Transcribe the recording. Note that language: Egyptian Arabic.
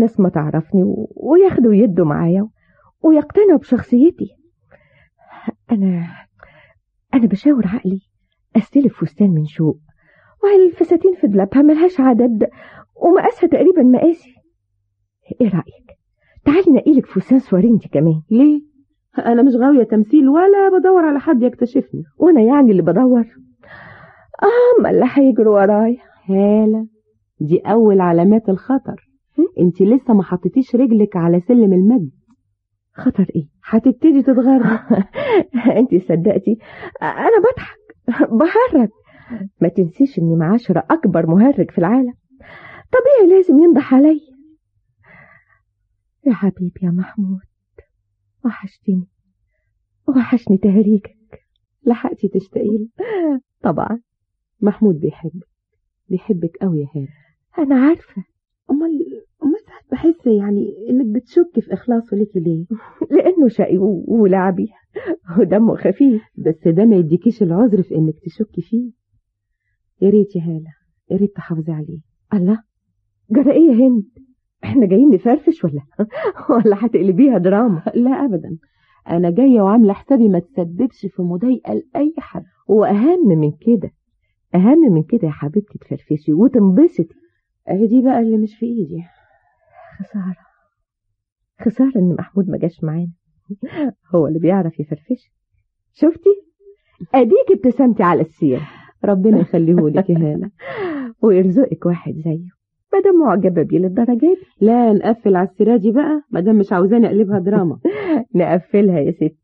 ناس ما تعرفني و... وياخدوا يدوا معايا ويقتنعوا بشخصيتي أنا أنا بشاور عقلي أستلف فستان من شوق وعلى الفساتين في دلابها ملهاش عدد ومقاسها تقريبا مقاسي ايه رأيك تعالي نقيلك فستان سواري انت كمان ليه انا مش غاوية تمثيل ولا بدور على حد يكتشفني وانا يعني اللي بدور اه ما اللي هيجروا ورايا هالة دي اول علامات الخطر انت لسه ما حطيتيش رجلك على سلم المجد خطر ايه هتبتدي تتغرب انت صدقتي انا بضحك بهرج ما تنسيش اني معاشرة اكبر مهرج في العالم طبيعي لازم ينضح علي يا حبيبي يا محمود وحشتني وحشني تهريجك لحقتي تشتاقيلي طبعا محمود بيحبك بيحبك قوي يا هالة انا عارفة امال امال ساعات بحس يعني انك بتشك في اخلاصه ليكي ليه لانه شقي ولعبي ودمه خفيف بس ده ما يديكيش العذر في انك تشكي فيه يا ريت يا هالة يا ريت تحافظي عليه الله جرى ايه يا هند احنا جايين نفرفش ولا ولا هتقلبيها دراما لا ابدا انا جايه وعامله حسابي ما تسببش في مضايقه لاي حد واهم من كده اهم من كده يا حبيبتي تفرفشي وتنبسطي اهي دي بقى اللي مش في ايدي خساره خساره ان محمود ما جاش معانا هو اللي بيعرف يفرفش شفتي اديك ابتسمتي على السيره ربنا يخليهولك يا هاله ويرزقك واحد زيه مادام معجبة بيه للدرجة دي لا نقفل على السيرة دي بقى مادام مش عاوزاني اقلبها دراما نقفلها يا ستي